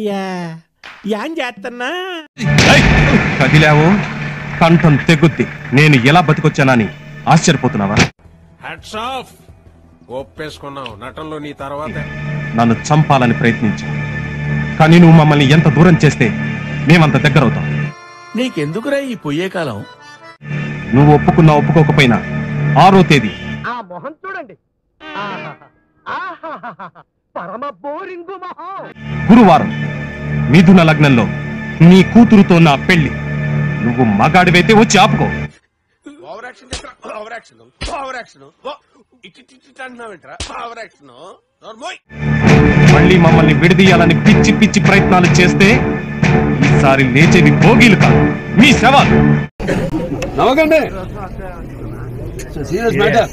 అయ్యా యాన్ చేస్తున్నా ఏయ్! కదిలావు కంఠం తెగుద్ది నేను ఎలా బతికొచ్చానని ఆశ్చర్యపోతున్నావా హ్యాట్స్ ఆఫ్ ఒప్పేసుకున్నావు నటనలో నీ తర్వాత నన్ను చంపాలని ప్రయత్నించా కానీ నువ్వు మమ్మల్ని ఎంత దూరం చేస్తే మేమంత దగ్గరవుతాం నీకెందుకురా ఈ పొయ్యే కాలం నువ్వు ఒప్పుకున్నా ఒప్పుకోకపోయినా ఆరో తేదీ ఆ మొహం చూడండి ఆహాహా. ఆహాహాహా. పరమ బోరింగు మొహం గురువారం మిథున లగ్నంలో నీ కూతురుతో నా పెళ్లి నువ్వు మగాడివైతే వచ్చి ఆపుకో over action over action over action ఇటు ఇటు అంటున్నావేంట్రా ఓవర్ యాక్షన్ నోర్మోయ్ మళ్ళీ మమ్మల్ని విడదీయాలని పిచ్చి పిచ్చి ప్రయత్నాలు చేస్తే ఈసారి లేచేవి భోగీలు కాదు మీ శవాలు నవ్వకండి సీరియస్ మ్యాటర్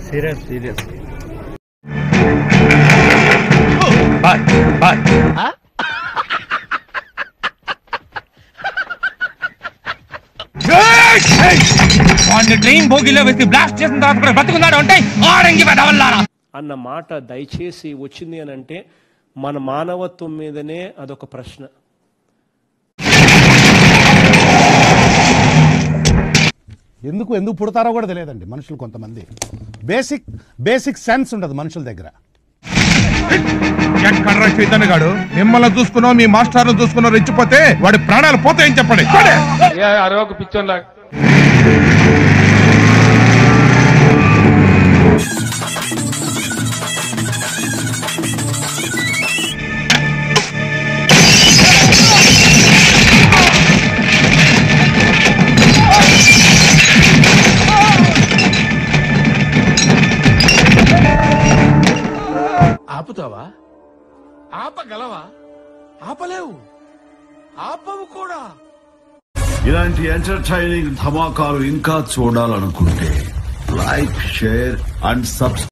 బాయ్ బాయ్ వాడిని ట్రైన్ భోగిలో వేసి బ్లాస్ట్ చేసిన తర్వాత కూడా బతుకున్నాడు అంటే ఆడంగి వెదవల్లారా అన్న మాట దయచేసి వచ్చింది అని అంటే మన మానవత్వం మీదనే అదొక ప్రశ్న ఎందుకు ఎందుకు పుడతారో కూడా తెలియదండి మనుషులు కొంతమంది బేసిక్ బేసిక్ సెన్స్ ఉండదు మనుషుల దగ్గర ఎక్కడ్రా చైతన్య గాడు మిమ్మల్ని చూసుకున్నావు మీ మాస్టర్ను చూసుకున్నావు రెచ్చిపోతే వాడి ప్రాణాలు పోతాయని చెప్పండి చూడే. అరవకు పిచ్చోన్లా ఆపుతావా ఆపగలవా ఆపలేవు ఆపవు కూడా ఇలాంటి ఎంటర్టైనింగ్ ధమాకాలు ఇంకా చూడాలనుకుంటే లైక్ షేర్ అండ్ సబ్స్క్రైబ్